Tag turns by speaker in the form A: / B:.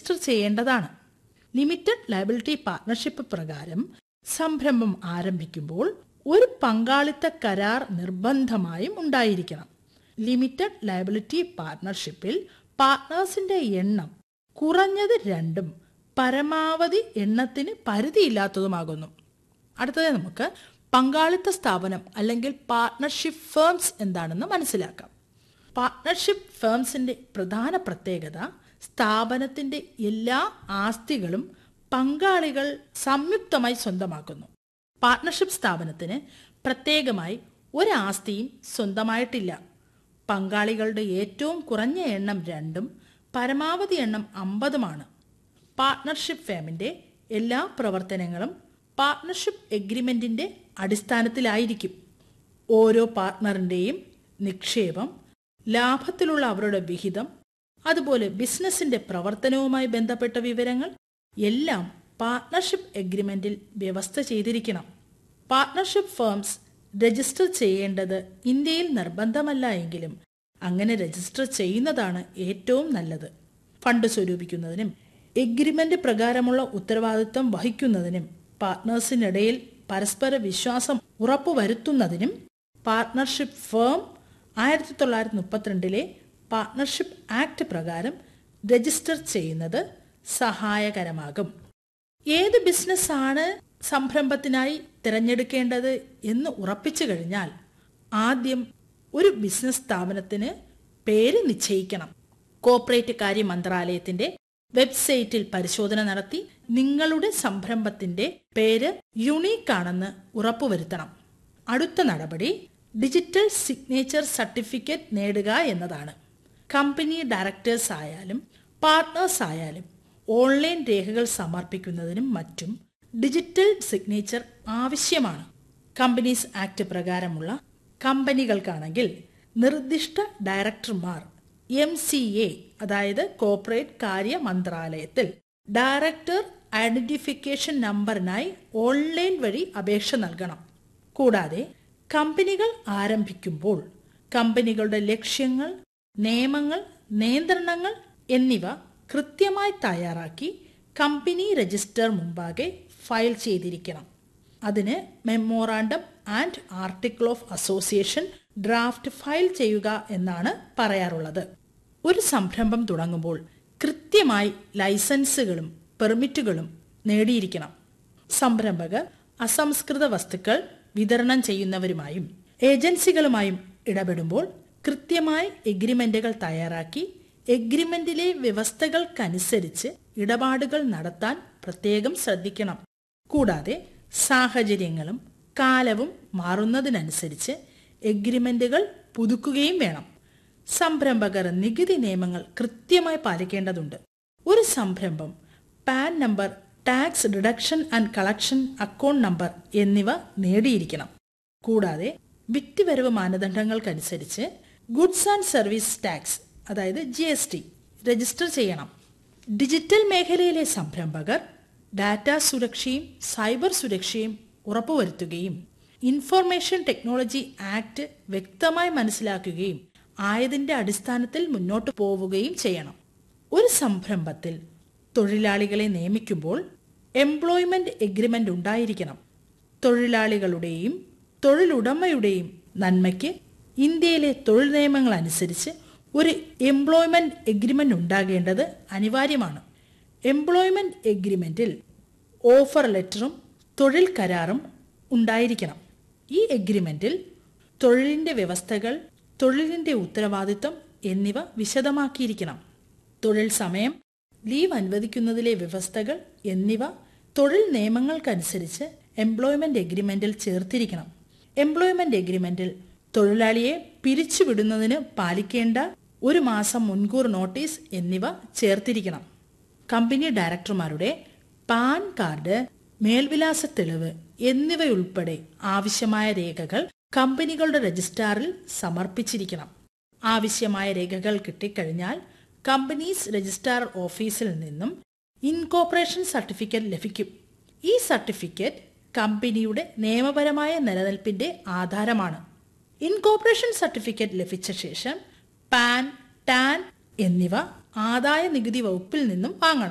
A: register ചെയ്യേണ്ടതാണ് limited liability partnership പ്രകാരം സംരംഭം ആരംഭിക്കുമ്പോൾ ഒരു പങ്കാളിത്ത കരാർ നിർബന്ധമായും ഉണ്ടായിരിക്കണം ലിമിറ്റഡ് ലയബിലിറ്റി പാർട്ണർഷിപ്പിൽ പാർട്ട്നേഴ്സിന്റെ എണ്ണം കുറഞ്ഞത് രണ്ടും പരമാവധി എണ്ണത്തിന് പരിധിയില്ലാത്തതുമാകുന്നു അടുത്തത് നമുക്ക് പങ്കാളിത്ത സ്ഥാപനം അല്ലെങ്കിൽ പാർട്ണർഷിപ്പ് ഫേംസ് എന്താണെന്ന് മനസ്സിലാക്കാം പാർട്ണർഷിപ്പ് ഫേംസിന്റെ പ്രധാന പ്രത്യേകത സ്ഥാപനത്തിന്റെ എല്ലാ ആസ്തികളും പങ്കാളികൾ സംയുക്തമായി സ്വന്തമാക്കുന്നു പാർട്ണർഷിപ്പ് സ്ഥാപനത്തിന് പ്രത്യേകമായി ഒരു ആസ്തിയും സ്വന്തമായിട്ടില്ല പങ്കാളികളുടെ ഏറ്റവും കുറഞ്ഞ എണ്ണം രണ്ടും പരമാവധി എണ്ണം അമ്പതുമാണ് പാർട്ണർഷിപ്പ് ഫേമിന്റെ എല്ലാ പ്രവർത്തനങ്ങളും പാർട്ണർഷിപ്പ് എഗ്രിമെന്റിന്റെ അടിസ്ഥാനത്തിലായിരിക്കും ഓരോ പാർട്ണറിന്റെയും നിക്ഷേപം ലാഭത്തിലുള്ള അവരുടെ വിഹിതം അതുപോലെ ബിസിനസിന്റെ പ്രവർത്തനവുമായി ബന്ധപ്പെട്ട വിവരങ്ങൾ എല്ലാം പാർട്ണർഷിപ്പ് എഗ്രിമെന്റിൽ വ്യവസ്ഥ ചെയ്തിരിക്കണം പാർട്ണർഷിപ്പ് ഫേംസ് രജിസ്റ്റർ ചെയ്യേണ്ടത് ഇന്ത്യയിൽ നിർബന്ധമല്ല എങ്കിലും അങ്ങനെ രജിസ്റ്റർ ചെയ്യുന്നതാണ് ഏറ്റവും നല്ലത് ഫണ്ട് സ്വരൂപിക്കുന്നതിനും എഗ്രിമെന്റ് പ്രകാരമുള്ള ഉത്തരവാദിത്വം വഹിക്കുന്നതിനും പാർട്ട്നേഴ്സിനിടയിൽ പരസ്പര വിശ്വാസം ഉറപ്പുവരുത്തുന്നതിനും പാർട്ണർഷിപ്പ് ഫേം ആയിരത്തി തൊള്ളായിരത്തി മുപ്പത്തിരണ്ടിലെ പാർട്ണർഷിപ്പ് ആക്ട് പ്രകാരം രജിസ്റ്റർ ചെയ്യുന്നത് സഹായകരമാകും ഏത് ബിസിനസ്സാണ് സംരംഭത്തിനായി തിരഞ്ഞെടുക്കേണ്ടത് എന്ന് ഉറപ്പിച്ചു കഴിഞ്ഞാൽ ആദ്യം ഒരു ബിസിനസ് സ്ഥാപനത്തിന് പേര് നിശ്ചയിക്കണം കോർപ്പറേറ്റ് കാര്യ മന്ത്രാലയത്തിന്റെ വെബ്സൈറ്റിൽ പരിശോധന നടത്തി നിങ്ങളുടെ സംരംഭത്തിന്റെ പേര് യുണീക്ക് ആണെന്ന് ഉറപ്പുവരുത്തണം അടുത്ത നടപടി ഡിജിറ്റൽ സിഗ്നേച്ചർ സർട്ടിഫിക്കറ്റ് നേടുക എന്നതാണ് കമ്പനി ഡയറക്ടേഴ്സ് ആയാലും പാർട്ട്നേഴ്സ് ആയാലും ഓൺലൈൻ രേഖകൾ സമർപ്പിക്കുന്നതിനും മറ്റും ഡിജിറ്റൽ സിഗ്നേച്ചർ ആവശ്യമാണ് കമ്പനീസ് ആക്ട് പ്രകാരമുള്ള കമ്പനികൾക്കാണെങ്കിൽ നിർദ്ദിഷ്ട ഡയറക്ടർമാർ എം സി എ അതായത് കോർപ്പറേറ്റ് കാര്യ മന്ത്രാലയത്തിൽ ഡയറക്ടർ ഐഡന്റിഫിക്കേഷൻ നമ്പറിനായി ഓൺലൈൻ വഴി അപേക്ഷ നൽകണം കൂടാതെ കമ്പനികൾ ആരംഭിക്കുമ്പോൾ കമ്പനികളുടെ ലക്ഷ്യങ്ങൾ നിയമങ്ങൾ നിയന്ത്രണങ്ങൾ എന്നിവ കൃത്യമായി തയ്യാറാക്കി കമ്പനി രജിസ്റ്റർ മുമ്പാകെ ഫയൽ ചെയ്തിരിക്കണം അതിന് memorandum and article of association draft file ചെയ്യുക എന്നാണ് പറയാറുള്ളത് ഒരു സംരംഭം തുടങ്ങുമ്പോൾ കൃത്യമായി ലൈസൻസുകളും പെർമിറ്റുകളും നേടിയിരിക്കണം സംരംഭകർ അസംസ്കൃത വസ്തുക്കൾ വിതരണം ചെയ്യുന്നവരുമായും ഏജൻസികളുമായും ഇടപെടുമ്പോൾ കൃത്യമായി എഗ്രിമെന്റുകൾ തയ്യാറാക്കി എഗ്രിമെന്റിലെ വ്യവസ്ഥകൾക്കനുസരിച്ച് ഇടപാടുകൾ നടത്താൻ പ്രത്യേകം ശ്രദ്ധിക്കണം കൂടാതെ സാഹചര്യങ്ങളും കാലവും മാറുന്നതിനനുസരിച്ച് എഗ്രിമെന്റുകൾ പുതുക്കുകയും വേണം സംരംഭകർ നികുതി നിയമങ്ങൾ കൃത്യമായി പാലിക്കേണ്ടതുണ്ട് ഒരു സംരംഭം PAN number tax reduction and collection account number എന്നിവ നേടിയിരിക്കണം കൂടാതെ വിറ്റുവരവ് മാനദണ്ഡങ്ങൾക്കനുസരിച്ച് ഗുഡ്സ് ആൻഡ് സർവീസ് ടാക്സ് അതായത് ജി എസ് ടി രജിസ്റ്റർ ചെയ്യണം ഡിജിറ്റൽ മേഖലയിലെ സംരംഭകർ ഡാറ്റ സുരക്ഷയും സൈബർ സുരക്ഷയും ഉറപ്പുവരുത്തുകയും ഇൻഫർമേഷൻ ടെക്നോളജി ആക്ട് വ്യക്തമായി മനസ്സിലാക്കുകയും ആയതിന്റെ അടിസ്ഥാനത്തിൽ മുന്നോട്ട് പോവുകയും ചെയ്യണം ഒരു സംരംഭത്തിൽ തൊഴിലാളികളെ നിയമിക്കുമ്പോൾ എംപ്ലോയ്മെന്റ് എഗ്രിമെന്റ് ഉണ്ടായിരിക്കണം തൊഴിലാളികളുടെയും തൊഴിലുടമയുടെയും നന്മയ്ക്ക് ഇന്ത്യയിലെ തൊഴിൽ നിയമങ്ങൾ അനുസരിച്ച് ഒരു എംപ്ലോയ്മെന്റ് എഗ്രിമെന്റ് ഉണ്ടാകേണ്ടത് അനിവാര്യമാണ് എംപ്ലോയ്മെന്റ് എഗ്രിമെന്റിൽ ഓഫർ ലെറ്ററും തൊഴിൽ കരാറും ഉണ്ടായിരിക്കണം ഈ എഗ്രിമെന്റിൽ തൊഴിലിന്റെ വ്യവസ്ഥകൾ തൊഴിലിന്റെ ഉത്തരവാദിത്വം എന്നിവ വിശദമാക്കിയിരിക്കണം തൊഴിൽ സമയം ലീവ് അനുവദിക്കുന്നതിലെ വ്യവസ്ഥകൾ എന്നിവ തൊഴിൽ നിയമങ്ങൾക്കനുസരിച്ച് എംപ്ലോയ്മെന്റ് എഗ്രിമെന്റിൽ ചേർത്തിരിക്കണം എംപ്ലോയ്മെന്റ് എഗ്രിമെന്റിൽ തൊഴിലാളിയെ പിരിച്ചുവിടുന്നതിന് പാലിക്കേണ്ട ഒരു മാസം മുൻകൂർ നോട്ടീസ് എന്നിവ ചേർത്തിരിക്കണം കമ്പനി ഡയറക്ടർമാരുടെ പാൻ കാർഡ് മേൽവിലാസ തെളിവ് എന്നിവയുൾപ്പെടെ ആവശ്യമായ രേഖകൾ കമ്പനികളുടെ രജിസ്ട്രാറിൽ സമർപ്പിച്ചിരിക്കണം ആവശ്യമായ രേഖകൾ കിട്ടിക്കഴിഞ്ഞാൽ കമ്പനീസ് രജിസ്ട്രാർ ഓഫീസിൽ നിന്നും ഇൻകോപ്പറേഷൻ സർട്ടിഫിക്കറ്റ് ലഭിക്കും ഈ സർട്ടിഫിക്കറ്റ് കമ്പനിയുടെ നിയമപരമായ നിലനിൽപ്പിന്റെ ആധാരമാണ് ഇൻകോപ്പറേഷൻ സർട്ടിഫിക്കറ്റ് ലഭിച്ച ശേഷം പാൻ ടാൻ എന്നിവ ആദായ നികുതി വകുപ്പിൽ നിന്നും വാങ്ങണം